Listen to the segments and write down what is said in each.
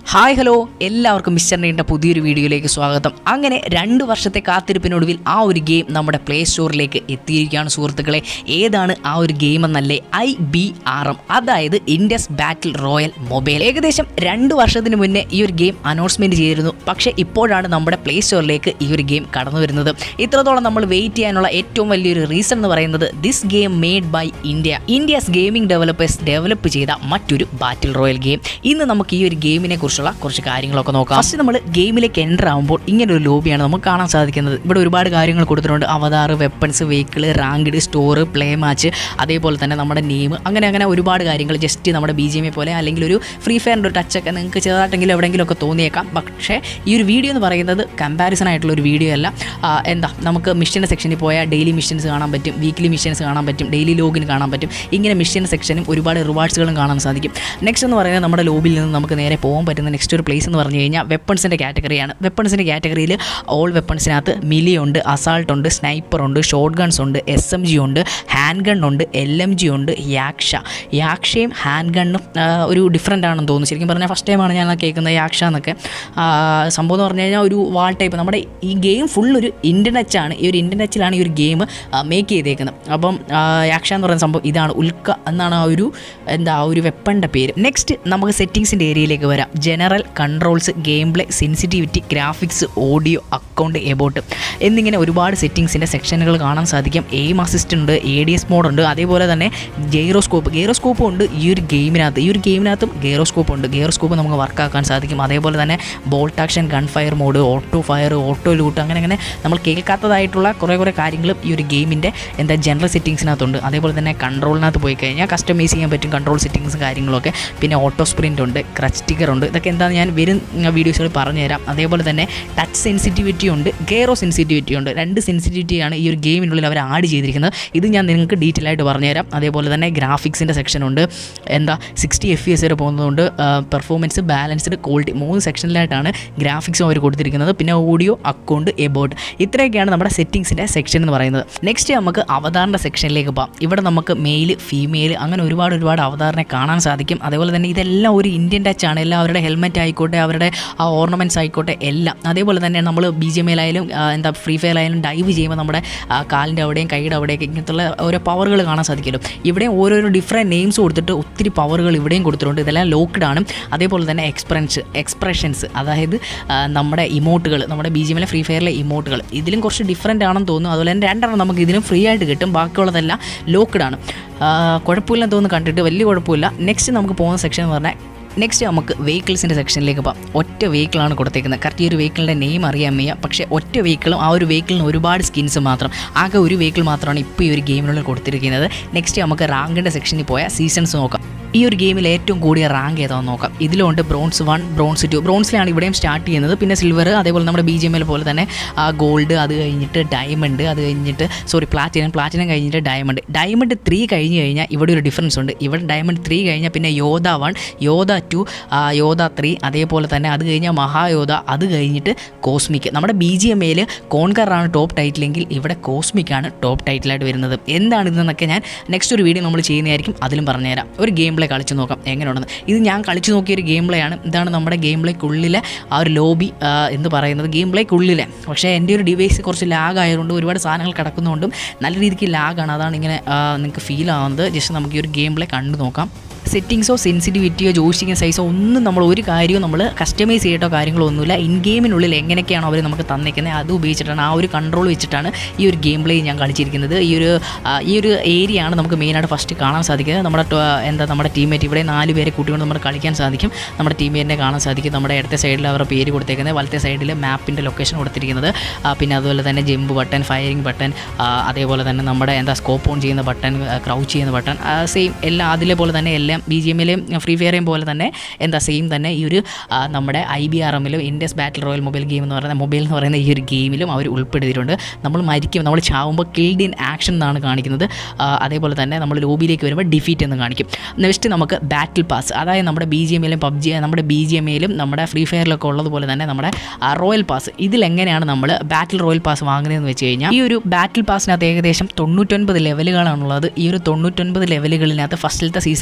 hi hello എല്ലാവർക്കും mister നീണ്ട പുതിയൊരു വീഡിയോയിലേക്ക് സ്വാഗതം അങ്ങനെ രണ്ട് വർഷത്തെ കാത്തിരിപ്പിനൊടുവിൽ ആ ഒരു ഗെയിം നമ്മുടെ പ്ലേ സ്റ്റോറിലേക്ക് എത്തിയിരിക്കുകയാണ് സുഹൃത്തുക്കളെ ഏതാണ് ആ ഒരു ഗെയിം എന്നല്ലേ ഐ ബി ആർ എം അതായത് ഇൻഡസ് ബാറ്റിൽ റോയൽ മൊബൈൽ ഏകദേശം രണ്ട് വർഷത്തിന് മുന്നേ ഈ ഒരു ഗെയിം അനൗൺസ്മെൻറ്റ് ചെയ്തിരുന്നു പക്ഷേ ഇപ്പോഴാണ് നമ്മുടെ പ്ലേ സ്റ്റോറിലേക്ക് ഈ ഒരു ഗെയിം കടന്നു വരുന്നത് ഇത്രത്തോളം നമ്മൾ വെയിറ്റ് ചെയ്യാനുള്ള ഏറ്റവും വലിയൊരു റീസൺ എന്ന് പറയുന്നത് this game made by India India's gaming developers develop ചെയ്ത മറ്റൊരു ബാറ്റിൽ റോയൽ ഗെയിം ഇന്ന് നമുക്ക് ഈ ഒരു ഗെയിമിനെ കുറിച്ചുള്ള കുറച്ച് കാര്യങ്ങളൊക്കെ നോക്കാം ഫസ്റ്റ് നമ്മൾ ഗെയിമിലേക്ക് എൻ്റർ ആകുമ്പോൾ ഇങ്ങനെ ഒരു ലോബിയാണ് നമുക്ക് കാണാൻ സാധിക്കുന്നത് ഇവിടെ ഒരുപാട് കാര്യങ്ങൾ കൊടുത്തിട്ടുണ്ട് avatar weapons vehicle ranked store play match അതേപോലെ തന്നെ നമ്മുടെ നെയിം അങ്ങനെ അങ്ങനെ ഒരുപാട് കാര്യങ്ങൾ ജസ്റ്റ് നമ്മുടെ ബി ജി എം പോലെ അല്ലെങ്കിൽ ഒരു ഫ്രീ ഫയറിൻ്റെ ഒരു ടച്ചൊക്കെ നിങ്ങൾക്ക് ചെറുതായിട്ടെങ്കിലും എവിടെയെങ്കിലും ഒക്കെ തോന്നിയേക്കാം പക്ഷേ ഈ ഒരു വീഡിയോ എന്ന് പറയുന്നത് കമ്പാരിസൺ ആയിട്ടുള്ള ഒരു വീഡിയോ അല്ല ആ, എന്താ നമുക്ക് മിഷൻ്റെ സെക്ഷനിൽ പോയാൽ ഡെയിലി മിഷൻസ് കാണാൻ പറ്റും വീക്ക്ലി മിഷൻസ് കാണാൻ പറ്റും ഡെയിലി ലോഗിന് കാണാൻ പറ്റും ഇങ്ങനെ മിഷൻ സെക്ഷനും ഒരുപാട് റിവാർഡ്സുകളും കാണാൻ സാധിക്കും നെക്സ്റ്റ് എന്ന് പറയുന്നത് നമ്മുടെ ലോബിയിൽ നിന്ന് നമുക്ക് നേരെ പോകാൻ പറ്റുന്ന നെക്സ്റ്റ് ഒരു പ്ലേസ് എന്ന് പറഞ്ഞു കഴിഞ്ഞാൽ വെപ്പൺസിൻ്റെ കാറ്റഗറിയാണ് വെപ്പൺസിൻ്റെ കാറ്റഗറിയിൽ ഓൾ വെപ്പൺസിനകത്ത് മിലി ഉണ്ട് അസാൾട്ട് ഉണ്ട് സ്നൈപ്പർ ഉണ്ട് ഷോർട്ട് ഗൺസ് ഉണ്ട് എസ് എം ജി ഉണ്ട് ഹാൻഡ് ഗൺ ഉണ്ട് എൽ എം ജി ഉണ്ട് യാക്ഷ യാക്ഷയും ഹാൻഡ് ഗണ്ണും ഒരു ഡിഫറെൻ്റ് ആണെന്ന് തോന്നുന്നു ശരിക്കും പറഞ്ഞാൽ ഫസ്റ്റ് ടൈമാണ് ഞാൻ കേൾക്കുന്നത് യാക്ഷ എന്നൊക്കെ ആ, സംഭവം എന്ന് പറഞ്ഞു കഴിഞ്ഞാൽ ഒരു വാൾ ടൈപ്പ് നമ്മുടെ ഈ ഗെയിം ഫുൾ ഒരു ഇന്ത്യൻ ടച്ചാണ് ഈ ഒരു ഇന്ത്യൻ ടച്ചിലാണ് ഈ ഒരു ഗെയിം മേക്ക് ചെയ്തേക്കുന്നത് അപ്പം ആ, യാക്ഷ എന്ന് പറയുന്ന സംഭവം ഇതാണ് ഉൽക്ക എന്നാണ് ആ ഒരു എന്താ ആ ഒരു വെപ്പണിൻ്റെ പേര് നെക്സ്റ്റ് നമുക്ക് സെറ്റിങ്സിൻ്റെ ഏരിയയിലേക്ക് വരാം general controls game play sensitivity graphics audio account about എന്നിങ്ങനെ ഒരുപാട് സെറ്റിങ്സിൻ്റെ സെക്ഷനുകൾ കാണാൻ സാധിക്കും എയിം അസിസ്റ്റ് ഉണ്ട് എ ഡി എസ് മോഡ് ഉണ്ട് അതേപോലെ തന്നെ ഗെയ്റോസ്കോപ്പ് ഗെയ്റോസ്കോപ്പും ഉണ്ട് ഈ ഒരു ഗെയിമിനകത്ത് ഈ ഒരു ഗെയിമിനകത്തും ഗെയ്റോസ്കോപ്പ് ഉണ്ട് ഗെയ്റോസ്കോപ്പ് നമുക്ക് വർക്കാക്കാൻ സാധിക്കും അതേപോലെ തന്നെ bolt action gun fire mode auto fire auto loot അങ്ങനെ അങ്ങനെ നമ്മൾ കേൾക്കാത്തതായിട്ടുള്ള കുറേ കുറേ കാര്യങ്ങളും ഈ ഒരു ഗെയിമിൻ്റെ എന്താ ജനറൽ സെറ്റിങ്സിനകത്തുണ്ട് അതേപോലെ തന്നെ കൺട്രോളിനകത്ത് പോയി കഴിഞ്ഞാൽ കസ്റ്റമൈസ് ചെയ്യാൻ പറ്റും കൺട്രോൾ സെറ്റിങ്സും കാര്യങ്ങളൊക്കെ പിന്നെ ഓട്ടോ സ്പ്രിൻ്റ് ഉണ്ട് ക്രച്ച് ടിക്കർ ഉണ്ട് ഇതൊക്കെ എന്താണെന്ന് ഞാൻ വരും വീഡിയോസുകൾ പറഞ്ഞുതരാം അതേപോലെ തന്നെ ടച്ച് സെൻസിറ്റിവിറ്റി ഉണ്ട് ഗെയറോ സെൻസിറ്റിവിറ്റി ഉണ്ട് രണ്ട് സെൻസിറ്റിവിറ്റിയാണ് ഈ ഒരു ഗെയിമിനുള്ളിൽ അവർ ആഡ് ചെയ്തിരിക്കുന്നത് ഇത് ഞാൻ നിങ്ങൾക്ക് ഡീറ്റെയിൽ ആയിട്ട് പറഞ്ഞുതരാം അതേപോലെ തന്നെ ഗ്രാഫിക്സിൻ്റെ സെക്ഷൻ ഉണ്ട് എന്താ സിക്സ്റ്റി എഫ് എസ് വരെ പോകുന്നതുകൊണ്ട് പെർഫോമൻസ് ബാലൻസ്ഡ് ക്വാളിറ്റി മൂന്ന് സെക്ഷനിലായിട്ടാണ് ഗ്രാഫിക്സും അവർ കൊടുത്തിരിക്കുന്നത് പിന്നെ ഓഡിയോ അക്കൗണ്ട് എബോട്ട് ഇത്രയൊക്കെയാണ് നമ്മുടെ സെറ്റിങ്സിൻ്റെ സെക്ഷൻ എന്ന് പറയുന്നത് നെക്സ്റ്റ് നമുക്ക് അവതാറിൻ്റെ സെക്ഷനിലേക്ക് പോകാം ഇവിടെ നമുക്ക് മെയിൽ ഫീമെയിൽ അങ്ങനെ ഒരുപാട് ഒരുപാട് അവതാറിനെ കാണാൻ സാധിക്കും അതേപോലെ തന്നെ ഇതെല്ലാം ഒരു ഇന്ത്യൻ ടച്ച് ആണ് എല്ലാം അവരുടെ ഹെൽമെറ്റ് ആയിക്കോട്ടെ അവരുടെ ആ ഓർണമെൻറ്റ്സ് ആയിക്കോട്ടെ എല്ലാം അതേപോലെ തന്നെ നമ്മൾ ബി ജി എം എയിലായാലും എന്താ ഫ്രീ ഫയർ ആയാലും ഡൈവ് ചെയ്യുമ്പോൾ നമ്മുടെ ആ, കാലിൻ്റെ അവിടെയും കൈയുടെ അവിടെയൊക്കെ ഇങ്ങനത്തുള്ള ഓരോ പവറുകൾ കാണാൻ സാധിക്കുമല്ലോ ഇവിടെയും ഓരോരോ ഡിഫറെൻറ്റ് നെയിംസ് കൊടുത്തിട്ട് ഒത്തിരി പവറുകൾ ഇവിടെയും കൊടുത്തിട്ടുണ്ട് ഇതെല്ലാം ലോക്ക്ഡ് ആണ് അതേപോലെ തന്നെ എക്സ്പ്രൻസ് എക്സ്പ്രഷൻസ് അതായത് ആ, നമ്മുടെ ഇമോട്ടുകൾ നമ്മുടെ ബി ജി എമ്മിലെ ഫ്രീ ഫയറിലെ ഇമോട്ടുകൾ ഇതിലും കുറച്ച് ഡിഫറെൻ്റ് ആണെന്ന് തോന്നുന്നു അതുപോലെ തന്നെ രണ്ടെണ്ണം നമുക്ക് ഇതിലും ഫ്രീ ആയിട്ട് കിട്ടും ബാക്കിയുള്ളതെല്ലാം ലോക്ക്ഡ് ആണ് ആ, കുഴപ്പമില്ലെന്ന് തോന്നുന്നു കണ്ടിട്ട് വലിയ കുഴപ്പമില്ല നെക്സ്റ്റ് നമുക്ക് പോകുന്ന സെക്ഷൻ എന്ന് പറഞ്ഞാൽ നെക്സ്റ്റ് നമുക്ക് വെഹിക്കിൾസിൻ്റെ സെക്ഷനിലേക്ക് പോകാം ഒറ്റ വെഹിക്കിളാണ് കൊടുത്തേക്കുന്നത് കറക്റ്റ് ഈ ഒരു വെഹിക്കിളിൻ്റെ നെയിം അറിയാൻ വയ്യ പക്ഷേ ഒറ്റ വെഹിക്കിളും ആ ഒരു വെഹിക്കിളിന് ഒരുപാട് സ്കിൻസ് മാത്രം ആകെ ഒരു വെഹിക്കിൾ മാത്രമാണ് ഇപ്പോൾ ഈ ഒരു ഗെയിമിനുള്ളിൽ കൊടുത്തിരിക്കുന്നത് നെക്സ്റ്റ് നമുക്ക് റാങ്കിൻ്റെ സെക്ഷനിൽ പോയാൽ സീസൺസ് നോക്കാം ഈ ഒരു ഗെയിമിൽ ഏറ്റവും കൂടിയ റാങ്ക് ഏതാണെന്ന് നോക്കാം ഇതിലുണ്ട് ബ്രോൺസ് വൺ ബ്രോൺസ് ടു ബ്രോൺസിലാണ് ഇവിടെയും സ്റ്റാർട്ട് ചെയ്യുന്നത് പിന്നെ സിൽവർ അതേപോലെ നമ്മുടെ ബി ജി എം എൽ പോലെ തന്നെ ഗോൾഡ് അത് കഴിഞ്ഞിട്ട് ഡയമണ്ട് അത് കഴിഞ്ഞിട്ട് സോറി പ്ലാറ്റിനം പ്ലാറ്റിനം കഴിഞ്ഞിട്ട് ഡയമണ്ട് ഡയമണ്ട് ത്രീ കഴിഞ്ഞ് കഴിഞ്ഞാൽ ഇവിടെ ഒരു ഡിഫറൻസ് ഉണ്ട് ഇവിടെ ഡയമണ്ട് ത്രീ കഴിഞ്ഞാൽ പിന്നെ Yodha one Yodha two Yodha three അതേപോലെ തന്നെ അത് കഴിഞ്ഞാൽ മഹായോധ അത് കഴിഞ്ഞിട്ട് കോസ്മിക് നമ്മുടെ ബി ജി എം എയിൽ കോൺകറാണ് ടോപ്പ് ടൈറ്റിലെങ്കിൽ ഇവിടെ കോസ്മിക്കാണ് ടോപ്പ് ടൈറ്റിലായിട്ട് വരുന്നത് എന്താണ് ഇതെന്നൊക്കെ ഞാൻ നെക്സ്റ്റ് ഒരു വീഡിയോ നമ്മൾ ചെയ്യുന്നതായിരിക്കും അതിലും പറഞ്ഞുതരാം ഒരു ഗെയിം പ്ലേ കളിച്ച് നോക്കാം എങ്ങനെയുണ്ടെന്ന് ഇത് ഞാൻ കളിച്ച് നോക്കിയ ഒരു ഗെയിം പ്ലേ ആണ് ഇതാണ് നമ്മുടെ ഗെയിം പ്ലേക്കുള്ളിലെ ആ ഒരു ലോബി എന്ന് പറയുന്നത് ഗെയിം പ്ലേക്കുള്ളിലെ പക്ഷേ എൻ്റെ ഒരു ഡിവൈസ് കുറച്ച് ലാഗ് ആയതുകൊണ്ട് ഒരുപാട് സാധനങ്ങൾ കിടക്കുന്നതുകൊണ്ടും നല്ല രീതിക്ക് ലാഗാണ് അതാണ് ഇങ്ങനെ ആ, നിങ്ങൾക്ക് ഫീൽ ആവുന്നത് ജസ്റ്റ് നമുക്ക് ഈ ഒരു ഗെയിം പ്ലേ കണ്ടു നോക്കാം സെറ്റിങ്സോ സെൻസിറ്റിവിറ്റിയോ ജോയിസ്റ്റിക്കിങ് സൈസോ ഒന്നും നമ്മൾ ഒരു കാര്യവും നമ്മൾ കസ്റ്റമൈസ് ചെയ്തിട്ടോ കാര്യങ്ങളോ ഒന്നുമില്ല ഇൻ ഗെയിമിനുള്ളിൽ എങ്ങനെയൊക്കെയാണോ അവർ നമുക്ക് തന്നിരിക്കുന്നത് അത് ഉപയോഗിച്ചിട്ടാണ് ആ ഒരു കൺട്രോൾ വെച്ചിട്ടാണ് ഈ ഒരു ഗെയിം പ്ലേ ഞാൻ കളിച്ചിരിക്കുന്നത് ഈ ഒരു ആ, ഈ ഒരു ഏരിയ ആണ് നമുക്ക് മെയിനായിട്ട് ഫസ്റ്റ് കാണാൻ സാധിക്കുന്നത് നമ്മുടെ ടോ- എന്താ നമ്മുടെ ടീമേറ്റ് ഇവിടെ നാല് പേരെ കൂട്ടിക്കൊണ്ട് നമുക്ക് കളിക്കാൻ സാധിക്കും നമ്മുടെ ടീമേറ്റിനെ കാണാൻ സാധിക്കും നമ്മുടെ ഇടത്തെ സൈഡിൽ അവരുടെ പേര് കൊടുത്തേക്കുന്നത് വലത്തെ സൈഡിൽ മാപ്പിൻ്റെ ലൊക്കേഷൻ കൊടുത്തിരിക്കുന്നത് ആ, പിന്നെ അതുപോലെ തന്നെ ജമ്പ് ബട്ടൺ ഫയറിംഗ് ബട്ടൺ അതേപോലെ തന്നെ നമ്മുടെ എന്താ സ്കോപ്പ് ഓൺ ചെയ്യുന്ന ബട്ടൺ ക്രൗച്ച് ചെയ്യുന്ന ബട്ടൺ സെയിം എല്ലാം അതിലെ പോലെ തന്നെ എല്ലാം ബി ജി എമ്മിലെയും ഫ്രീ ഫയറേയും പോലെ തന്നെ എന്താ സെയിം തന്നെ ഈ ഒരു ആ, നമ്മുടെ ഐ ബി ആർ എമ്മിലും Indus battle royale mobile game എന്ന് പറയുന്ന മൊബൈൽ എന്ന് പറയുന്ന ഈ ഒരു ഗെയിമിലും അവർ ഉൾപ്പെടുത്തിയിട്ടുണ്ട് നമ്മൾ മരിക്കും നമ്മൾ ചാവുമ്പോൾ കിൽഡ് ഇൻ ആക്ഷൻ എന്നാണ് കാണിക്കുന്നത് ആ, അതേപോലെ തന്നെ നമ്മൾ ലോബിയിലേക്ക് വരുമ്പോൾ ഡിഫീറ്റ് എന്ന് കാണിക്കും നെക്സ്റ്റ് നമുക്ക് ബാറ്റിൽ പാസ് അതായത് നമ്മുടെ ബി ജി എമ്മിലും പബ്ജി നമ്മുടെ ബി ജി എമ്മിലും നമ്മുടെ ഫ്രീ ഫയറിലൊക്കെ ഉള്ളതുപോലെ തന്നെ നമ്മുടെ ആ, റോയൽ പാസ് ഇതിലെങ്ങനെയാണ് നമ്മൾ ബാറ്റിൽ റോയൽ പാസ് വാങ്ങുന്നതെന്ന് വെച്ച് കഴിഞ്ഞാൽ ഈ ഒരു ബാറ്റിൽ പാസിനകത്ത് ഏകദേശം തൊണ്ണൂറ്റൊൻപത് ലെവലുകളാണുള്ളത് ഈ ഒരു തൊണ്ണൂറ്റൊൻപത് ലെവലുകളിനകത്ത് ഫസ്റ്റിലത്തെ സീസൺ അത്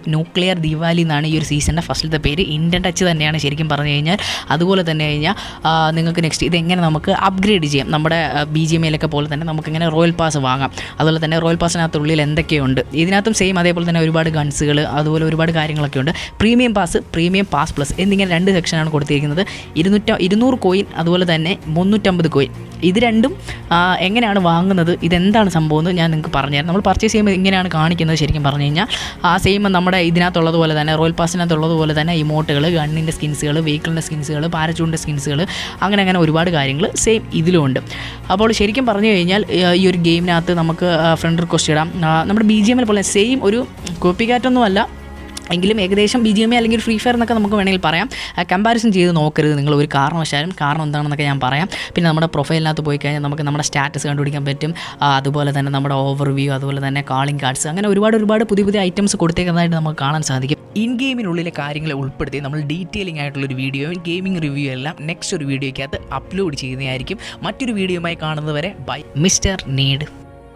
ന്യൂക്ലിയർ ദിവാലി എന്നാണ് ഈ ഒരു സീസണിൻ്റെ ഫസ്റ്റിലത്തെ പേര് ഇന്ത്യൻ ടച്ച് തന്നെയാണ് ശരിക്കും പറഞ്ഞു കഴിഞ്ഞാൽ അതുപോലെ തന്നെ കഴിഞ്ഞാൽ ആ, നിങ്ങൾക്ക് നെക്സ്റ്റ് ഇതെങ്ങനെ നമുക്ക് അപ്ഗ്രേഡ് ചെയ്യാം നമ്മുടെ ബി ജി എം എയിലൊക്കെ പോലെ തന്നെ നമുക്കിങ്ങനെ റോയൽ പാസ് വാങ്ങാം അതുപോലെ തന്നെ റോയൽ പാസിനകത്തുള്ളിൽ എന്തൊക്കെയുണ്ട് ഇതിനകത്തും സെയിം അതേപോലെ തന്നെ ഒരുപാട് ഗൺസുകൾ അതുപോലെ ഒരുപാട് കാര്യങ്ങളൊക്കെ ഉണ്ട് premium pass premium pass plus എന്നിങ്ങനെ രണ്ട് സെക്ഷനാണ് കൊടുത്തിരിക്കുന്നത് ഇരുന്നൂറ്റ ഇരുന്നൂറ് കോയിൻ അതുപോലെ തന്നെ മുന്നൂറ്റമ്പത് കോയിൻ ഇത് രണ്ടും ആ, എങ്ങനെയാണ് വാങ്ങുന്നത് ഇതെന്താണ് സംഭവം എന്ന് ഞാൻ നിങ്ങൾക്ക് പറഞ്ഞുതരാം നമ്മൾ പർച്ചേസ് ചെയ്യുമ്പോൾ ഇങ്ങനെയാണ് കാണിക്കുന്നത് ശരിക്കും പറഞ്ഞു കഴിഞ്ഞാൽ ആ സെയിം നമ്മുടെ ഇതിനകത്തുള്ളതുപോലെ തന്നെ റോയൽ പാസിനകത്തുള്ളതുപോലെ തന്നെ ഇമോട്ടുകൾ ഗണ്ണിൻ്റെ സ്കിൻസുകൾ വെഹിക്കിളിൻ്റെ സ്കിൻസുകൾ പാരച്ചൂണിൻ്റെ സ്കിൻസുകൾ അങ്ങനെ അങ്ങനെ ഒരുപാട് കാര്യങ്ങൾ സെയിം ഇതിലുമുണ്ട് അപ്പോൾ ശരിക്കും പറഞ്ഞു കഴിഞ്ഞാൽ ആ, ഈ ഒരു ഗെയിമിനകത്ത് നമുക്ക് ഫ്രണ്ട് റിക്വസ്റ്റ് ഇടാം ആ, നമ്മുടെ ബി ജി എമ്മിൽ പോലെ സെയിം ഒരു കോപ്പി കാറ്റൊന്നുമല്ല എങ്കിലും ഏകദേശം ബി ജി എം എ അല്ലെങ്കിൽ ഫ്രീ ഫയർ എന്നൊക്കെ നമുക്ക് വേണമെങ്കിൽ പറയാം കമ്പാരിസൺ ചെയ്ത് നോക്കരുത് നിങ്ങൾ ഒരു കാരണവശാലും കാരണം എന്താണെന്നൊക്കെ ഞാൻ പറയാം പിന്നെ നമ്മുടെ പ്രൊഫൈലിനകത്ത് പോയി കഴിഞ്ഞാൽ നമുക്ക് നമ്മുടെ സ്റ്റാറ്റസ് കണ്ടുപിടിക്കാൻ പറ്റും ആ, അതുപോലെ തന്നെ നമ്മുടെ ഓവർവ്യൂ അതുപോലെ തന്നെ കാളിംഗ് കാർഡ്സ് അങ്ങനെ ഒരുപാട് ഒരുപാട് പുതിയ പുതിയ ഐറ്റംസ് കൊടുത്തേക്കുന്നതായിട്ട് നമുക്ക് കാണാൻ സാധിക്കും ഇൻ ഗെയിമിനുള്ളിലെ കാര്യങ്ങൾ ഉൾപ്പെടുത്തി നമ്മൾ ഡീറ്റെയിലിംഗ് ആയിട്ടുള്ളൊരു വീഡിയോയും ഗെയിമിംഗ് റിവ്യൂ എല്ലാം നെക്സ്റ്റ് ഒരു വീഡിയോയ്ക്കകത്ത് അപ്ലോഡ് ചെയ്യുന്നതായിരിക്കും മറ്റൊരു വീഡിയോയുമായി കാണുന്നതുവരെ ബൈ മിസ്റ്റർ നീഡ്